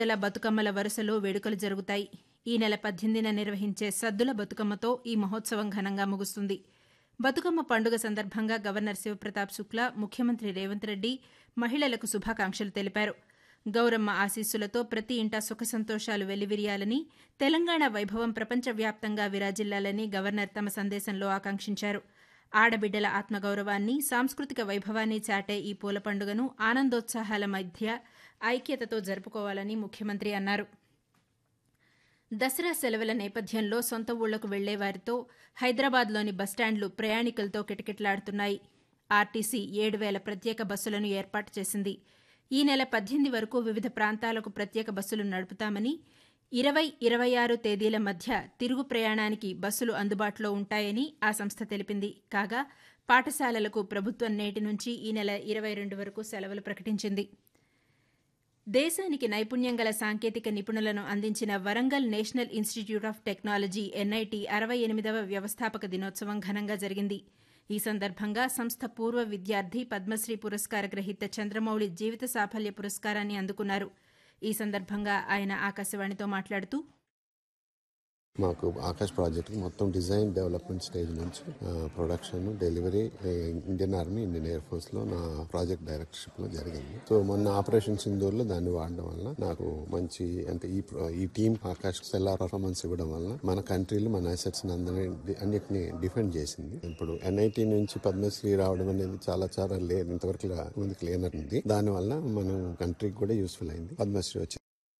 నెల బతుకమ్మల వరుసలో వేడుకలు జరుగుతాయి ఈ నెల పద్దెనిమిదిన నిర్వహించే సద్దుల బతుకమ్మతో ఈ మహోత్సవం ఘనంగా ముగుస్తుంది బతుకమ్మ పండుగ సందర్భంగా గవర్నర్ శివప్రతాప్ శుక్లా ముఖ్యమంత్రి రేవంత్ రెడ్డి మహిళలకు శుభాకాంక్షలు తెలిపారు గౌరమ్మ ఆశీస్సులతో ప్రతి ఇంటా సుఖ సంతోషాలు వెల్లివిరియాలని తెలంగాణ వైభవం ప్రపంచవ్యాప్తంగా విరాజిల్లాలని గవర్నర్ తమ సందేశంలో ఆకాంక్షించారు ఆడబిడ్డల ఆత్మగౌరవాన్ని సాంస్కృతిక వైభవాన్ని చాటే ఈ పూల పండుగను ఆనందోత్సాహాల మధ్య ఐక్యతతో జరుపుకోవాలని ముఖ్యమంత్రి అన్నారు దసరా సెలవుల నేపథ్యంలో సొంత ఊళ్లకు వెళ్లే వారితో హైదరాబాద్లోని బస్టాండ్లు ప్రయాణికులతో కిటకిటలాడుతున్నాయి ఆర్టీసీ ఏడు వేల ప్రత్యేక బస్సులను ఏర్పాటు చేసింది ఈ నెల పద్దెనిమిది వరకు వివిధ ప్రాంతాలకు ప్రత్యేక బస్సులు నడుపుతామని ఇరవై ఇరవై ఆరు తేదీల మధ్య తిరుగు ప్రయాణానికి బస్సులు అందుబాటులో ఉంటాయని ఆ సంస్థ తెలిపింది కాగా పాఠశాలలకు ప్రభుత్వం నేటి నుంచి ఈ నెల ఇరవై రెండు వరకు సెలవులు ప్రకటించింది దేశానికి నైపుణ్యం గల సాంకేతిక నిపుణులను అందించిన Warangal national institute of technology NIT అరవై ఎనిమిదవ వ్యవస్థాపక దినోత్సవం ఘనంగా జరిగింది ఈ సందర్భంగా సంస్థ పూర్వ విద్యార్థి పద్మశ్రీ పురస్కార గ్రహీత చంద్రమౌళి జీవిత సాఫల్య పురస్కారాన్ని అందుకున్నారు ఈ సందర్భంగా ఆయన ఆకాశవాణితో మాట్లాడుతూ మాకు ఆకాష్ ప్రాజెక్ట్ మొత్తం డిజైన్ డెవలప్మెంట్ స్టేజ్ నుంచి production delivery Indian army Indian air force లో నా ప్రాజెక్ట్ డైరెక్టర్షిప్ లో జరిగింది సో మొన్న ఆపరేషన్ సింధూర్ లో దాన్ని వాడడం వల్ల నాకు మంచి అంటే ఈ ఈ టీమ్ ఆకాష్ సెల్లార్ పర్ఫార్మెన్స్ ఇవ్వడం వల్ల మన కంట్రీలో మన అసెట్స్ అందరినీ అన్నిటిని డిఫెండ్ చేసింది ఇప్పుడు ఎన్ఐటి నుంచి పద్మశ్రీ రావడం అనేది చాలా చాలా లేదు ఇంతవరకు ముందుకు లేనట్టుంది దాని వల్ల మనం కంట్రీకి కూడా యూస్ఫుల్ అయింది పద్మశ్రీ వచ్చింది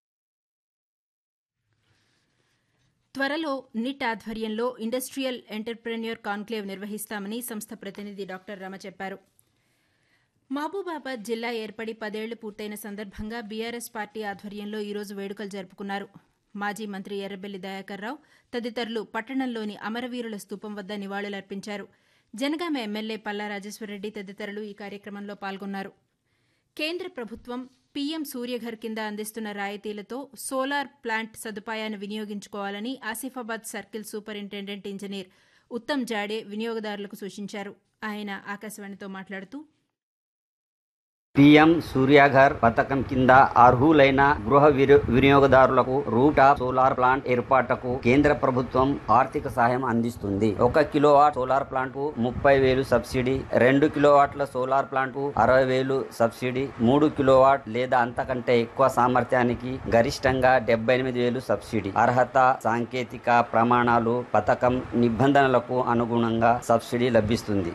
త్వరలో నిట్ ఆధ్వర్యంలో ఇండస్ట్రియల్ ఎంటర్ప్రెన్యూర్ కాన్క్లేవ్ నిర్వహిస్తామని సంస్థ ప్రతినిధి డాక్టర్ రమ చెప్పారు మహబూబాబాద్ జిల్లా ఏర్పడి పదేళ్లు పూర్తయిన సందర్భంగా బీఆర్ఎస్ పార్టీ ఆధ్వర్యంలో ఈరోజు వేడుకలు జరుపుకున్నారు మాజీ మంత్రి ఎర్రబెల్లి దయాకర్ రావు తదితరులు పట్టణంలోని అమరవీరుల స్తూపం వద్ద నివాళులర్పించారు జనగామ ఎమ్మెల్యే పల్లా రాజేశ్వరరెడ్డి తదితరులు ఈ కార్యక్రమంలో పాల్గొన్నారు కేంద్ర ప్రభుత్వం పీఎం సూర్యఘర్ కింద అందిస్తున్న రాయితీలతో సోలార్ ప్లాంట్ సదుపాయాన్ని వినియోగించుకోవాలని Asifabad circle superintendent engineer Uttam Jade వినియోగదారులకు సూచించారు ఆయన ఆకాశవాణితో మాట్లాడుతూ పీఎం సూర్యాఘర్ పథకం కింద అర్హులైన గృహ వినియోగదారులకు రూటాప్ సోలార్ ప్లాంట్ ఏర్పాటుకు కేంద్ర ప్రభుత్వం ఆర్థిక సహాయం అందిస్తుంది ఒక కిలోవాట్ సోలార్ ప్లాంట్ కు ముప్పై వేలు సబ్సిడీ రెండు కిలోవాట్ల సోలార్ ప్లాంట్ కు అరవై వేలు సబ్సిడీ మూడు కిలోవాట్ లేదా అంతకంటే ఎక్కువ సామర్థ్యానికి గరిష్టంగా డెబ్బై ఎనిమిది వేలు సబ్సిడీ అర్హత సాంకేతిక ప్రమాణాలు పథకం నిబంధనలకు అనుగుణంగా సబ్సిడీ లభిస్తుంది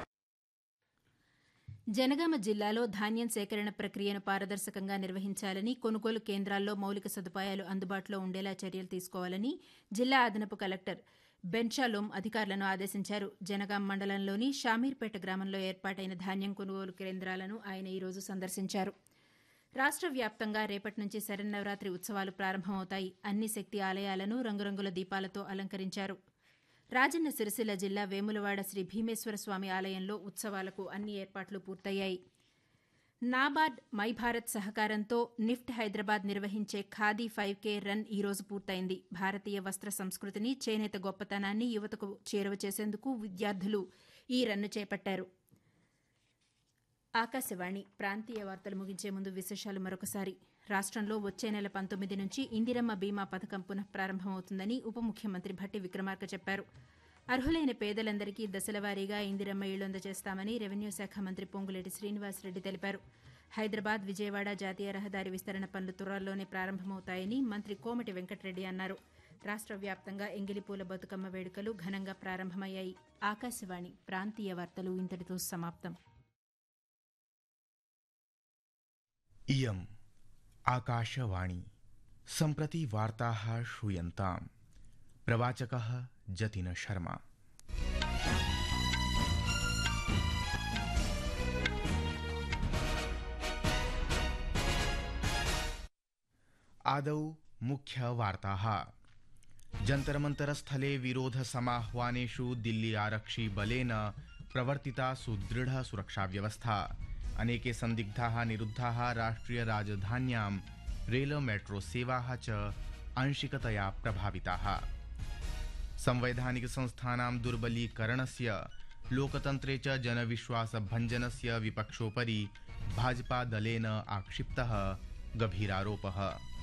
జనగామ జిల్లాలో ధాన్యం సేకరణ ప్రక్రియను పారదర్శకంగా నిర్వహించాలని కొనుగోలు కేంద్రాల్లో మౌలిక సదుపాయాలు అందుబాటులో ఉండేలా చర్యలు తీసుకోవాలని జిల్లా అదనపు కలెక్టర్ బెన్షాలోం అధికారులను ఆదేశించారు జనగాం మండలంలోని షామీర్పేట గ్రామంలో ఏర్పాటైన ధాన్యం కొనుగోలు కేంద్రాలను ఆయన ఈరోజు సందర్శించారు రాష్ట్ర వ్యాప్తంగా రేపటి నుంచి శరన్నవరాత్రి ఉత్సవాలు ప్రారంభమవుతాయి అన్ని శక్తి ఆలయాలను రంగురంగుల దీపాలతో అలంకరించారు రాజన్న సిరిసిల్ల జిల్లా వేములవాడ శ్రీ భీమేశ్వర స్వామి ఆలయంలో ఉత్సవాలకు అన్ని ఏర్పాట్లు పూర్తయ్యాయి నాబార్డ్ మై భారత్ సహకారంతో నిఫ్ట్ హైదరాబాద్ నిర్వహించే ఖాదీ ఫైవ్ కే రన్ ఈరోజు పూర్తయింది భారతీయ వస్త్ర సంస్కృతిని చేనేత గొప్పతనాన్ని యువతకు చేరువ చేసేందుకు విద్యార్థులు ఈ రన్ను చేపట్టారు ఆకాశవాణి ప్రాంతీయ వార్తలు ముగించే ముందు విశేషాలు మరొకసారి రాష్ట్రంలో వచ్చే నెల పంతొమ్మిది నుంచి ఇందిరమ్మ బీమా పథకం పునః ప్రారంభమవుతుందని ఉప ముఖ్యమంత్రి భట్టి విక్రమార్క చెప్పారు అర్హులైన పేదలందరికీ దశలవారీగా ఇందిరమ్మ ఇళ్లు అందజేస్తామని రెవెన్యూ శాఖ మంత్రి పొంగులేటి శ్రీనివాసరెడ్డి తెలిపారు హైదరాబాద్ విజయవాడ జాతీయ రహదారి విస్తరణ పనులు త్వరలోనే ప్రారంభమవుతాయని మంత్రి కోమటి వెంకటరెడ్డి అన్నారు రాష్ట్ర వ్యాప్తంగా ఎంగిలిపూల బతుకమ్మ వేడుకలు ఘనంగా ప్రారంభమయ్యాయి ఆకాశవాణి ప్రాంతీయ వార్తలు ఇంతటితో సమాప్తం इयम् आकाशवाणी सम्प्रति वार्ताः श्रूयन्ताम् प्रवाचकः जतिन शर्मा आदौ मुख्यवार्ताः जन्तरमन्तरस्थले विरोधसमाह्वानेषु दिल्ली आरक्षिबलेन प्रवर्तिता सुदृढ सुरक्षाव्यवस्था अनेके सन्दिग्धाः निरुद्धाः राष्ट्रियराजधान्यां रेल मेट्रो सेवाः च आंशिकतया प्रभाविताः संवैधानिकसंस्थानां दुर्बलीकरणस्य लोकतन्त्रे च जनविश्वासभञ्जनस्य विपक्षोपरि भाजपादलेन आक्षिप्तः गभीरारोपः